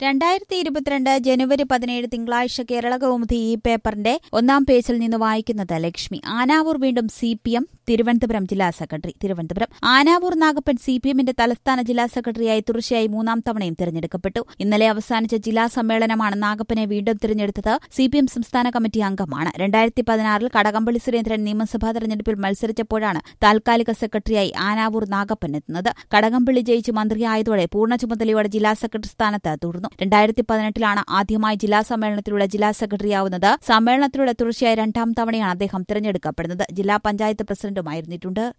രണ്ടായിരത്തി ഇരുപത്തിരണ്ട് ജനുവരി പതിനേഴ് തിങ്കളാഴ്ച കേരള കൗമുദി ഈ പേപ്പറിന്റെ ഒന്നാം പേജിൽ നിന്ന് വായിക്കുന്നത് ലക്ഷ്മി ആനാവൂർ വീണ്ടും സി പി എം തിരുവനന്തപുരം ജില്ലാ secretary Thiruvananthapuram Anavoor Nagappan C P എമ്മിന്റെ തലസ്ഥാന ജില്ലാ സെക്രട്ടറിയായി തുടർച്ചയായി മൂന്നാം തവണയും തിരഞ്ഞെടുക്കപ്പെട്ടു ഇന്നലെ അവസാനിച്ച ജില്ലാ സമ്മേളനമാണ് നാഗപ്പനെ വീണ്ടും തിരഞ്ഞെടുത്തത് സി പി എം സംസ്ഥാന കമ്മിറ്റി അംഗമാണ് രണ്ടായിരത്തി പതിനാറിൽ കടകംപള്ളി സുരേന്ദ്രൻ നിയമസഭാ തെരഞ്ഞെടുപ്പിൽ മത്സരിച്ചപ്പോഴാണ് താൽക്കാലിക സെക്രട്ടറിയായി ആനാവൂർ നാഗപ്പൻ എത്തുന്നത് കടകംപള്ളി ജയിച്ച് മന്ത്രിയായതോടെ പൂർണ്ണ ചുമതലയോടെ ജില്ലാ സെക്രട്ടറി സ്ഥാനത്ത് തുടർന്നു രണ്ടായിരത്തി പതിനെട്ടിലാണ് ആദ്യമായി ജില്ലാ സമ്മേളനത്തിലൂടെ ജില്ലാ സെക്രട്ടറിയാവുന്നത് സമ്മേളനത്തിലൂടെ തുടർച്ചയായി രണ്ടാം തവണയാണ് അദ്ദേഹം തിരഞ്ഞെടുക്കപ്പെടുന്നത് ജില്ലാ പഞ്ചായത്ത് പ്രസിഡന്റുമായിരുന്നിട്ടുണ്ട്